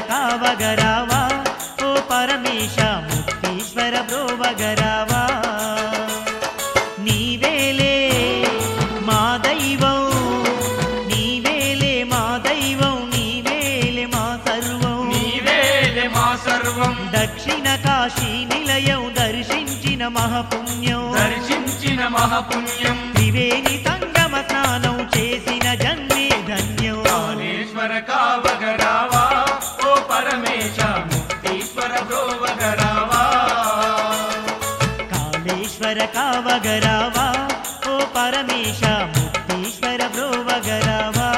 కావగరావా ఓ పరమేశ ముక్తీశ్వర బ్రోవగరావా నీవేలే మా దైవం నీవేలే మా దైవం నీవేలే మా సర్వం నీవేలే మా సర్వం దక్షిణ కాశీ నిలయం దర్శించిన మహపుణ్యం దర్శించిన మహాపుణ్యం త్రివేణి సంగమ స్నానం చేసిన జన్మే ధన్యం కాళేశ్వర కావగరావా ఓ పరమేశ ముక్తీశ్వర బ్రోవగరావా కాళేశ్వర కావగరావా ఓ పరమేశ ముక్తీశ్వర బ్రోవగరావా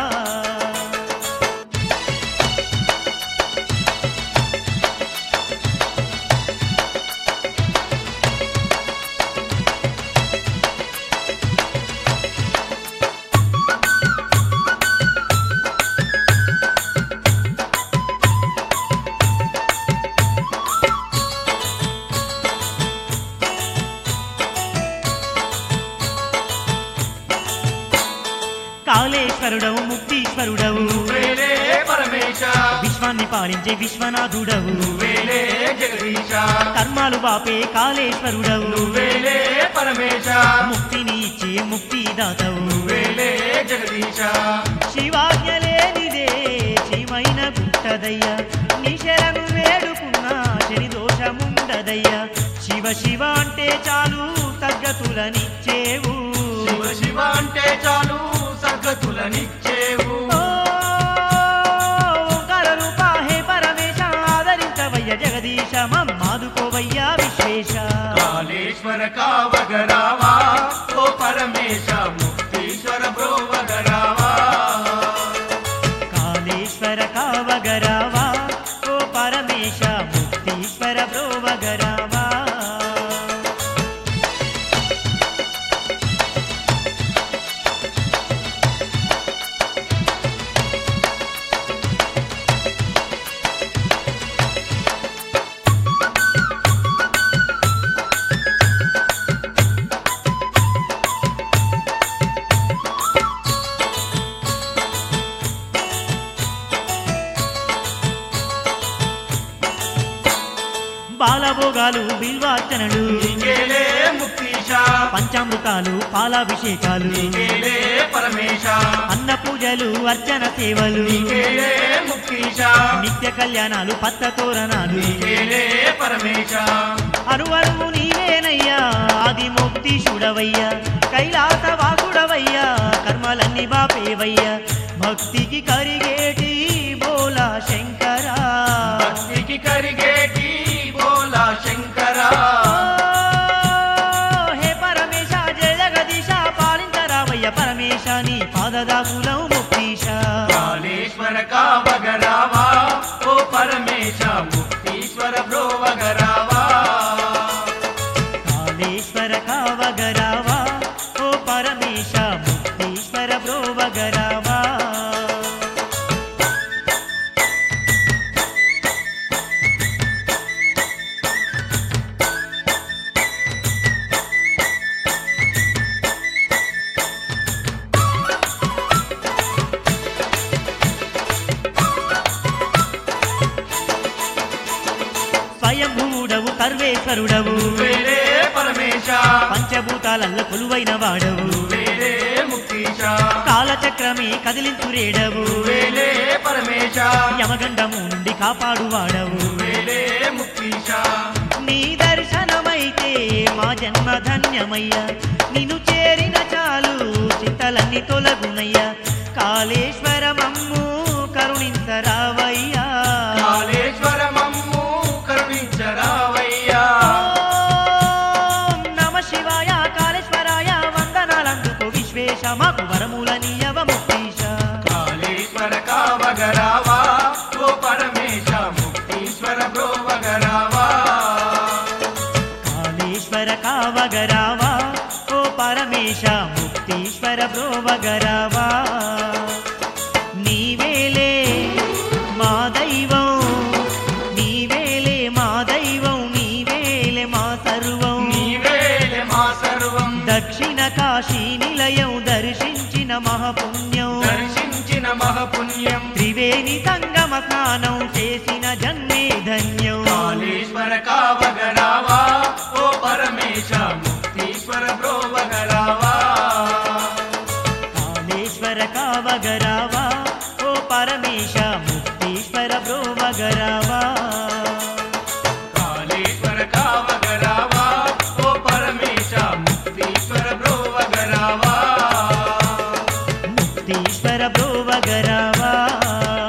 కాళేశ్వరుడవు ముక్తీశ్వరుడవు నువ్వేలే పరమేశ విశ్వాన్ని పాలించే విశ్వనాథుడవు నువ్వేలే జగదీశ కర్మాలు బాపే కాళేశ్వరుడవు నువ్వేలే పరమేశ ముక్తిని ఇచ్చే ముక్తిదాతవు నువ్వేలే జగదీశ శివాజ్ఞలేనిదే చీమైన గుంటదయ్యా నిశరను వేడుకున్నా శని దోషముండదయ్యా శివ శివ అంటే చాలు తగ్గతులనిచ్చేవు శివ శివ అంటే చాలు సర్గతులనిచ్చేవు ఓ, ఓంకార రూపా హే పరమేశ ఆదరించవయ్య జగదీశ మమ్మాదుకోవయ్యా విశ్వేశ కాళేశ్వర కావగరావా ఓ పరమేశ ముక్తీశ్వర బ్రోవగరావా కాళేశ్వర కావగరావా ఓ పరమేశ ముక్తీశ్వర బ్రోవగరావా బాలభోగాలు బిల్వార్చనలు నీకేలే ముక్తీశ పంచామృతాలు పాలాభిషేకాలు నీకేలే పరమేశ అన్న పూజలు అర్చన సేవలు నీకేలే ముక్తీశ నిత్య కళ్యాణాలు పత్త తోరణాలు నీకేలే పరమేశ అరువరువు నీవేనయ్యా ఆది ముక్తిశుడవయ్యా కైలాస వాసుడవయ్యా కర్మలన్నీ బాపేవయ్యా భక్తికి కరిగేటి బోలా శంకరా భక్తికి కరిగేటి బోలా శంకరా ఓ, హే పరమేశ జయ జగదీశ పాలించరావయ్య పరమేశ నీ పాదదాకులం ముక్తీశ కాళేశ్వర కావగరావా ఓ పరమేశ ముక్తీశ్వర బ్రోవగరావా కాళేశ్వర కావగరావా ఓ పరమేశ ముక్తీశ్వర బ్రోవగరావా స్వయంభూడవు సర్వేశ్వరుడవు నువ్వేలే పరమేశ పంచభూతాలల్ల కొలువైన వాడవు నువ్వేలే ముక్తీశ కాలచక్రమే కదిలించురేడవు నువ్వేలే పరమేశ యమగండము నుండి కాపాడువాడవు నువ్వేలే ముక్తీశ నీ దర్శనమైతే మా జన్మ ధన్యమయ్యా నిన్ను చేరిన చాలు చింతలన్నీ తొలగునయ్యా కాళేశ్వరమమ్ము కరుణించరావయ్యా కాళేశ్వర మమ్ము కరుణించరావయ్యా ఓం నమ శివాయ కాళేశ్వరాయ వందనాలందుకు విశ్వేశ మాకు వరములనీయవ ముక్తీశ కాళేశ్వర కావగరావా ఓ పరమేశ ముక్తీశ్వర బ్రోవగరావా కాళేశ్వర కావగరావా ఓ పరమేశ ముక్తీశ్వర బ్రోవగరావా నీవేలే మా దైవం నీవేలే మా దైవం నీవేలే మా సర్వం నీవేలే మా సర్వం దక్షిణ కాశీ నిలయం దర్శించిన మహాపుణ్యం దర్శించిన మహపుణ్యం త్రివేణి సంగమ స్నానం చేసిన జన్మే ధన్యం కాళేశ్వర కావగరావా ఓ పరమేశ ముక్తీశ్వర బ్రోవగరావా కాళేశ్వర కావగరావా ఓ పరమేశ ముక్తీశ్వర బ్రోవగరావా కాళేశ్వర కావగరావా ఓ పరమేశ ముక్తీశ్వర బ్రోవగరావా ముక్తీశ్వర బ్రోవగరావా